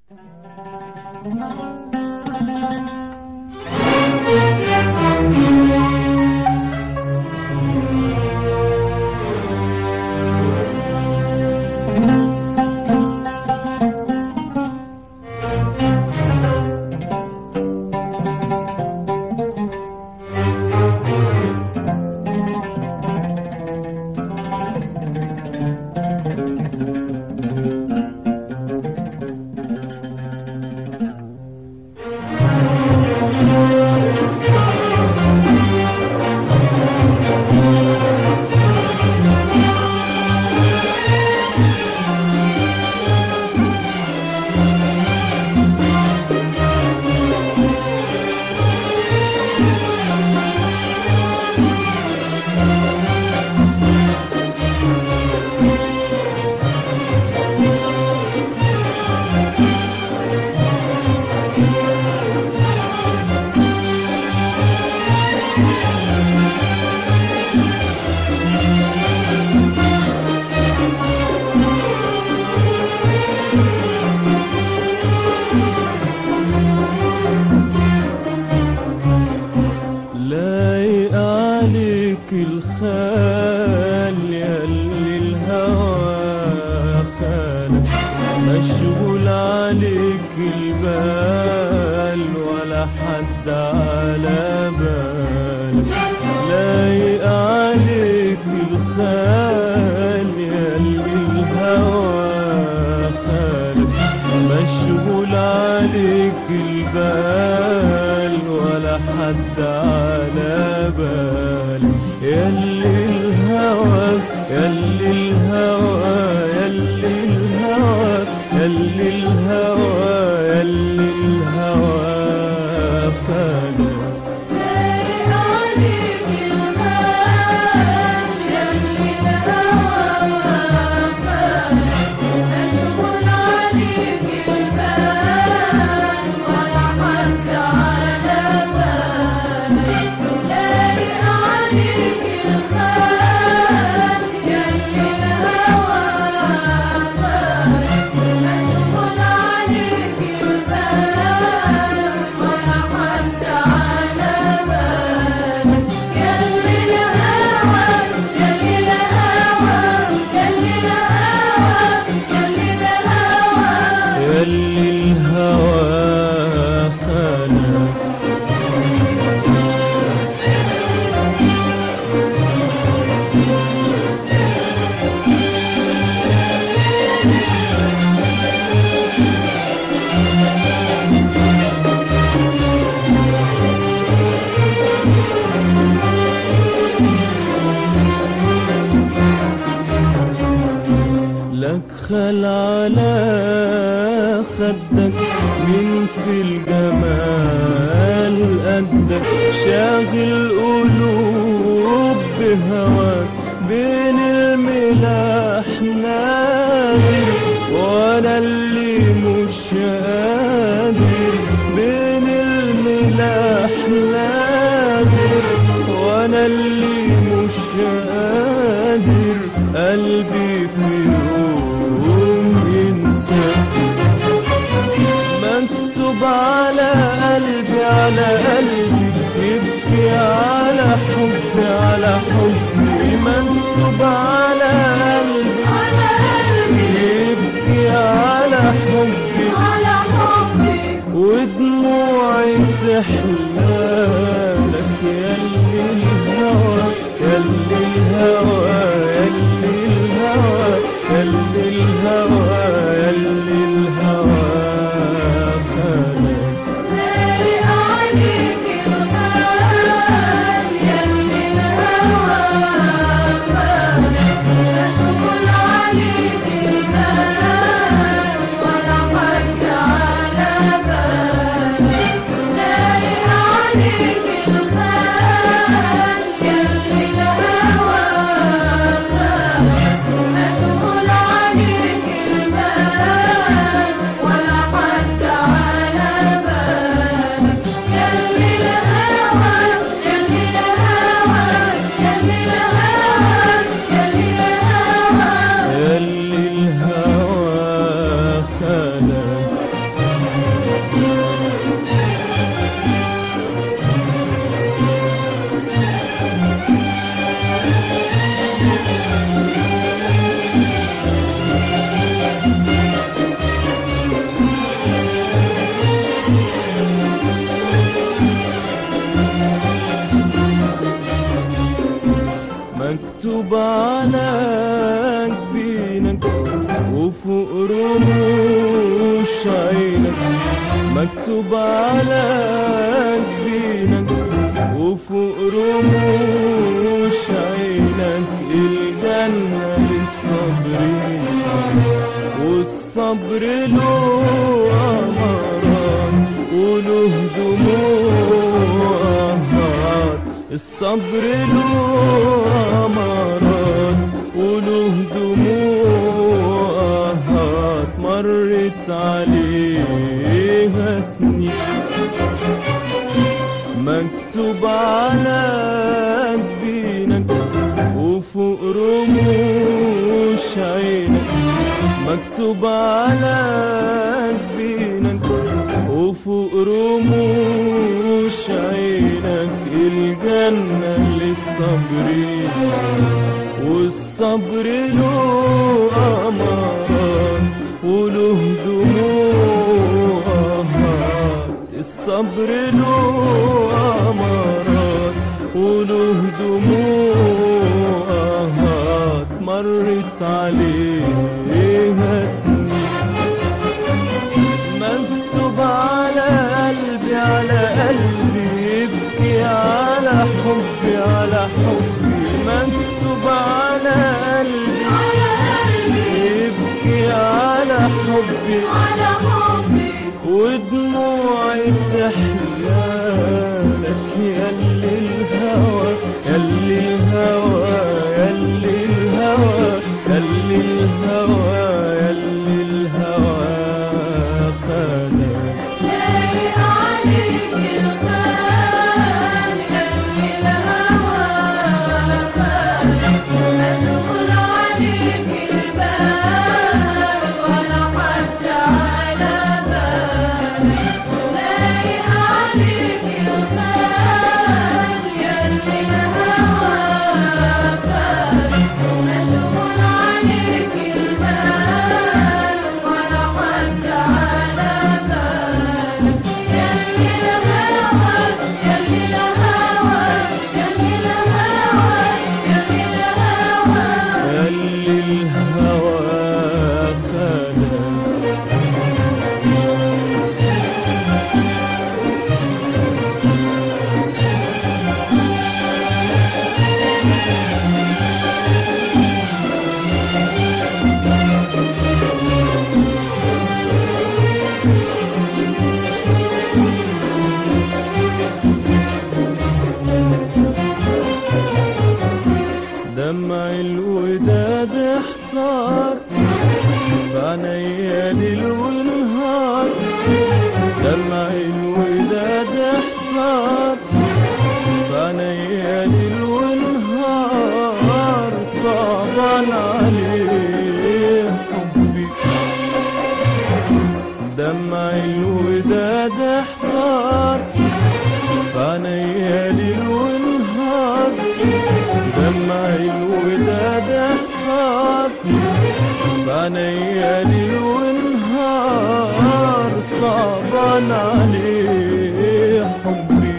لايق عليك الخال ياللي الهوى خانك مشغول عليك البال ولا حد على بالك لايق عليك الخال ياللي الهوى خانك مشغول عليك البال ولا حد على بالك ياللي الهوى ياللي الهوى ياللي الهوى ياللي الهوى ياللي الهوى خانك لايق عليك الخال ياللي الهوى خانك مشغول عليك البال ولا حد على بالك لايق عليك الخال ياللي الهوى خانك مشغول عليك البال ولا حد على بالك ياللي الهوى ياللي الهوى ياللي الهوى ياللي الهوى ياللي الهوى خانك لك خل على خدك من في الجمال قدك شاغل قلوب بهواك بين الملاح نادر وانا اللي مش قادر بين الملاح نادر وانا اللي مش قادر قلبي في يوم ينسى مكتوب على قلبي على قلبي يبكي على حبي على حبي مكتوب على قلبي على قلبي يبكي على حبي على حبي ودموعي تحلالك ياللي الهوى ياللي الهوى ياللي الهوى ياللي الهوى ياللي الهوى خانك لايق عليك الخال ياللي الهوى خانك مشغول عليك البال ولا حد على بالك لايق مكتوب على جبينك وفوق رموش عينك الجنة للصابرين والصبر له أمارات وله دموعات الصبر له أمارات وله دموعات مرت عليها سنين مكتوب على جبينك وفوق رموش عينك مكتوب على جبينك وفوق رموش عينك الجنة للصابرين والصبر له أمارات وله دموعات الصبر له أمارات وله دموعات مرت عليها سنين مكتوب على قلبي على قلبي يبكي على حبي على حبي مكتوب على قلبي على قلبي يبكي على حبي على حبي ودموعي تحيالك ياللي الهوى ياللي الهوى ياللي الهوى ياللي الهوى ياللي الهوى خانك لاقي عليك الخال يلي الهوى بالك مشغول عليك البال ولا حد على بالك لاقي عليك الخال يلي الهوى بالك مشغول عليك البال ولا حد على بالك يلي الهوى يلي الهوى يلي الهوى يلي الهوى ياللي الهوى خانك دمع الوداد احتار بعينيا ليل ونهار دمع الوداد احتار بعينيا ليل ونهار صعبان عليه حبي دمع الوداد احتار بعينيا ليل ونهار دمع الوداد احتار بعينيا ليل ونهار صعبان عليه حبي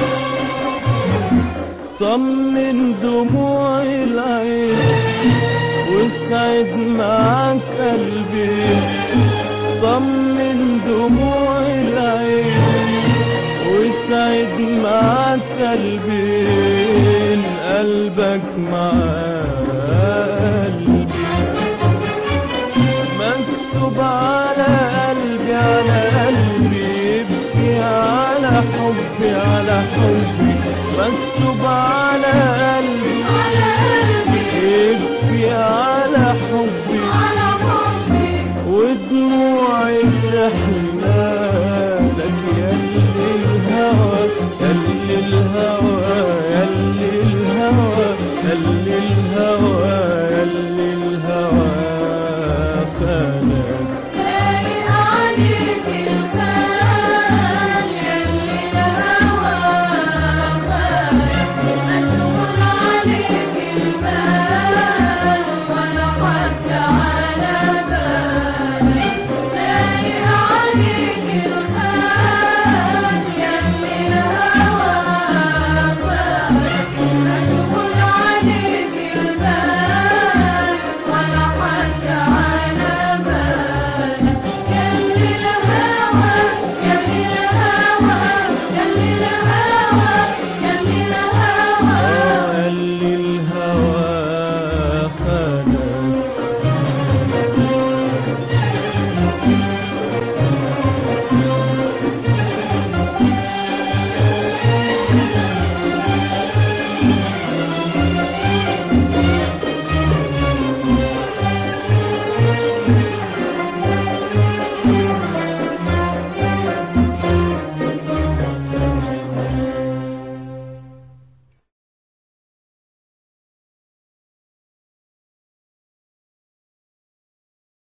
طمن دموع العين واسعد معاك قلبي طمن دموع العين واسعد معاك قلبي قلبك معاك